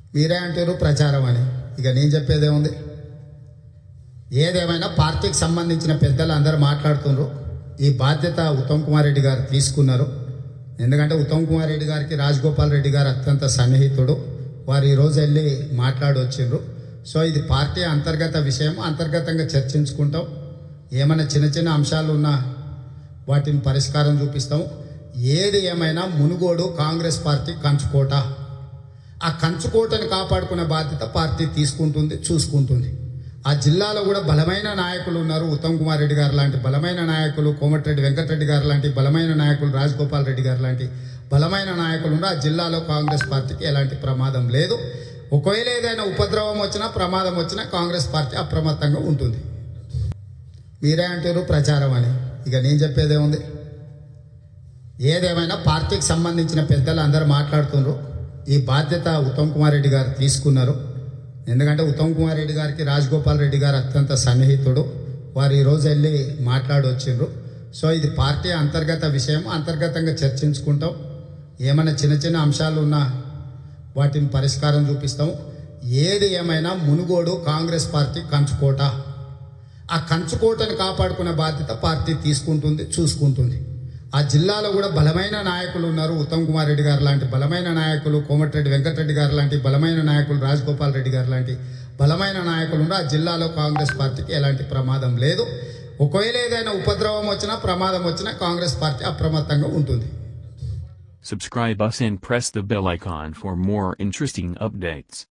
మీరే అంటారు ప్రచారం అని ఇక నేను చెప్పేదేముంది ఏదేమైనా పార్టీకి సంబంధించిన పెద్దలు అందరూ మాట్లాడుతున్నారు ఈ బాధ్యత ఉత్తమ్ కుమార్ రెడ్డి గారు తీసుకున్నారు ఎందుకంటే ఉత్తమ్ కుమార్ రెడ్డి గారికి రాజగోపాల్ రెడ్డి గారు అత్యంత సన్నిహితుడు వారు ఈరోజు వెళ్ళి మాట్లాడి వచ్చిండ్రు సో ఇది పార్టీ అంతర్గత విషయం అంతర్గతంగా చర్చించుకుంటాం ఏమైనా చిన్న చిన్న అంశాలు ఉన్నా వాటిని పరిష్కారం చూపిస్తాం ఏది ఏమైనా మునుగోడు కాంగ్రెస్ పార్టీ కంచుకోట ఆ కంచుకోటను కాపాడుకునే బాధ్యత పార్టీ తీసుకుంటుంది చూసుకుంటుంది ఆ జిల్లాలో కూడా బలమైన నాయకులు ఉన్నారు ఉత్తమ్ కుమార్ రెడ్డి గారు లాంటి బలమైన నాయకులు కోమటిరెడ్డి వెంకటరెడ్డి గారు లాంటి బలమైన నాయకులు రాజగోపాల్ రెడ్డి గారు లాంటి బలమైన నాయకులు ఉన్నారు ఆ జిల్లాలో కాంగ్రెస్ పార్టీకి ఎలాంటి ప్రమాదం లేదు ఒకవేళ ఏదైనా ఉపద్రవం వచ్చినా ప్రమాదం వచ్చినా కాంగ్రెస్ పార్టీ అప్రమత్తంగా ఉంటుంది మీరే అంటారు ప్రచారం అని ఇక నేను చెప్పేదేముంది ఏదేమైనా పార్టీకి సంబంధించిన పెద్దలు అందరూ మాట్లాడుతున్నారు ఈ బాధ్యత ఉత్తమ్ కుమార్ రెడ్డి గారు తీసుకున్నారు ఎందుకంటే ఉత్తమ్ కుమార్ రెడ్డి గారికి రాజగోపాల్ రెడ్డి గారు అత్యంత సన్నిహితుడు వారు ఈరోజు వెళ్ళి మాట్లాడి వచ్చిండ్రు సో ఇది పార్టీ అంతర్గత విషయం అంతర్గతంగా చర్చించుకుంటాం ఏమైనా చిన్న చిన్న అంశాలు ఉన్నా వాటిని పరిష్కారం చూపిస్తాం ఏది ఏమైనా మునుగోడు కాంగ్రెస్ పార్టీ కంచుకోట ఆ కంచుకోటను కాపాడుకునే బాధ్యత పార్టీ తీసుకుంటుంది చూసుకుంటుంది ఆ జిల్లాలో కూడా బలమైన నాయకులు ఉన్నారు ఉత్తమ్ కుమార్ రెడ్డి గారు లాంటి బలమైన నాయకులు కోమటిరెడ్డి వెంకటరెడ్డి గారు లాంటి బలమైన నాయకులు రాజగోపాల్ రెడ్డి గారు లాంటి బలమైన నాయకులు ఉన్నారు ఆ జిల్లాలో కాంగ్రెస్ పార్టీకి ఎలాంటి ప్రమాదం లేదు ఒకవేళ ఏదైనా ఉపద్రవం వచ్చినా ప్రమాదం వచ్చినా కాంగ్రెస్ పార్టీ అప్రమత్తంగా ఉంటుంది Subscribe us and press the bell icon for more interesting updates.